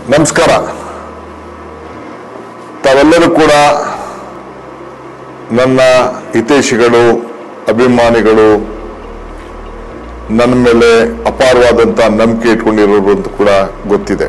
ನಮಸ್ಕಾರ ತಾವೆಲ್ಲರೂ ಕೂಡ ನನ್ನ ಹಿತೈಷಿಗಳು ಅಭಿಮಾನಿಗಳು ನನ್ನ ಮೇಲೆ ಅಪಾರವಾದಂಥ ನಂಬಿಕೆ ಇಟ್ಕೊಂಡಿರೋರು ಅಂತ ಕೂಡ ಗೊತ್ತಿದೆ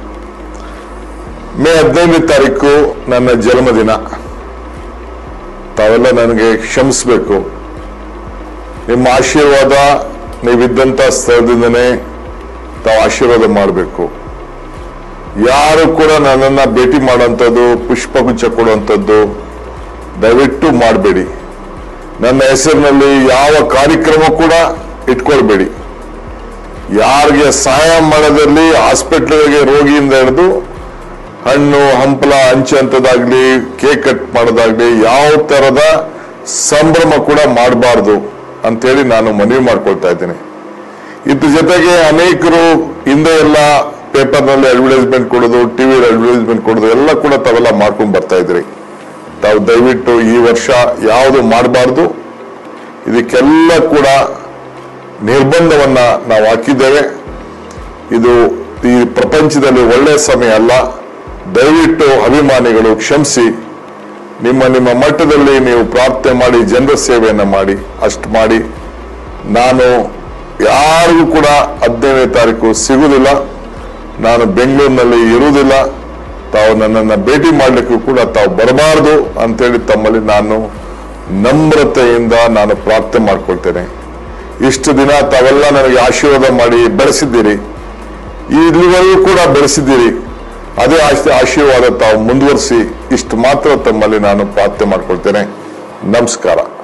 ಮೇ ಹದಿನೈದನೇ ತಾರೀಕು ನನ್ನ ಜನ್ಮದಿನ ತಾವೆಲ್ಲ ನನಗೆ ಕ್ಷಮಿಸಬೇಕು ನಿಮ್ಮ ಆಶೀರ್ವಾದ ನೀವಿದ್ದಂಥ ಸ್ಥಳದಿಂದನೇ ತಾವು ಆಶೀರ್ವಾದ ಮಾಡಬೇಕು ಯಾರು ಕೂಡ ನನ್ನನ್ನ ಭೇಟಿ ಮಾಡುವಂಥದ್ದು ಪುಷ್ಪಗುಚ್ಛ ಕೊಡುವಂಥದ್ದು ದಯವಿಟ್ಟು ಮಾಡಬೇಡಿ ನನ್ನ ಹೆಸರಿನಲ್ಲಿ ಯಾವ ಕಾರ್ಯಕ್ರಮ ಕೂಡ ಇಟ್ಕೊಳ್ಬೇಡಿ ಯಾರಿಗೆ ಸಹಾಯ ಮಾಡೋದ್ರಲ್ಲಿ ಹಾಸ್ಪಿಟ್ಲಿಗೆ ರೋಗಿಯಿಂದ ಹಿಡಿದು ಹಣ್ಣು ಹಂಪಲ ಹಂಚುವಂಥದ್ದಾಗ್ಲಿ ಕೇಕ್ ಕಟ್ ಮಾಡೋದಾಗ್ಲಿ ಯಾವ ತರದ ಸಂಭ್ರಮ ಕೂಡ ಮಾಡಬಾರ್ದು ಅಂತೇಳಿ ನಾನು ಮನವಿ ಮಾಡ್ಕೊಳ್ತಾ ಇದ್ದೀನಿ ಇದ್ರ ಜೊತೆಗೆ ಅನೇಕರು ಹಿಂದೆ ಎಲ್ಲ ಪೇಪರ್ನಲ್ಲಿ ಅಡ್ವರ್ಟೈಸ್ಮೆಂಟ್ ಕೊಡೋದು ಟಿವಿ ಅಡ್ವರ್ಟೈಸ್ಮೆಂಟ್ ಕೊಡೋದು ಎಲ್ಲ ಕೂಡ ತಾವೆಲ್ಲ ಮಾಡ್ಕೊಂಡು ಬರ್ತಾ ಇದ್ರಿ ತಾವು ದಯವಿಟ್ಟು ಈ ವರ್ಷ ಯಾವುದು ಮಾಡಬಾರ್ದು ಇದಕ್ಕೆಲ್ಲ ಕೂಡ ನಿರ್ಬಂಧವನ್ನ ನಾವು ಹಾಕಿದ್ದೇವೆ ಇದು ಈ ಪ್ರಪಂಚದಲ್ಲಿ ಒಳ್ಳೆಯ ಸಮಯ ಅಲ್ಲ ದಯವಿಟ್ಟು ಅಭಿಮಾನಿಗಳು ಕ್ಷಮಿಸಿ ನಿಮ್ಮ ನಿಮ್ಮ ಮಟ್ಟದಲ್ಲಿ ನೀವು ಪ್ರಾರ್ಥನೆ ಮಾಡಿ ಜನರ ಸೇವೆಯನ್ನು ಮಾಡಿ ಅಷ್ಟು ಮಾಡಿ ನಾನು ಯಾರಿಗೂ ಕೂಡ ಹದಿನೈದನೇ ತಾರೀಕು ಸಿಗುವುದಿಲ್ಲ ನಾನು ಬೆಂಗಳೂರಿನಲ್ಲಿ ಇರುವುದಿಲ್ಲ ತಾವು ನನ್ನನ್ನು ಭೇಟಿ ಮಾಡಲಿಕ್ಕೂ ಕೂಡ ತಾವು ಬರಬಾರದು ಅಂತೇಳಿ ತಮ್ಮಲ್ಲಿ ನಾನು ನಮ್ರತೆಯಿಂದ ನಾನು ಪ್ರಾರ್ಥನೆ ಮಾಡ್ಕೊಳ್ತೇನೆ ಇಷ್ಟು ದಿನ ತಾವೆಲ್ಲ ನನಗೆ ಆಶೀರ್ವಾದ ಮಾಡಿ ಬೆಳೆಸಿದ್ದೀರಿ ಇಲ್ಲಿವರೆಗೂ ಕೂಡ ಬೆಳೆಸಿದ್ದೀರಿ ಅದೇ ಆಶ್- ಆಶೀರ್ವಾದ ತಾವು ಮುಂದುವರಿಸಿ ಇಷ್ಟು ಮಾತ್ರ ತಮ್ಮಲ್ಲಿ ನಾನು ಪ್ರಾರ್ಥನೆ ಮಾಡ್ಕೊಳ್ತೇನೆ ನಮಸ್ಕಾರ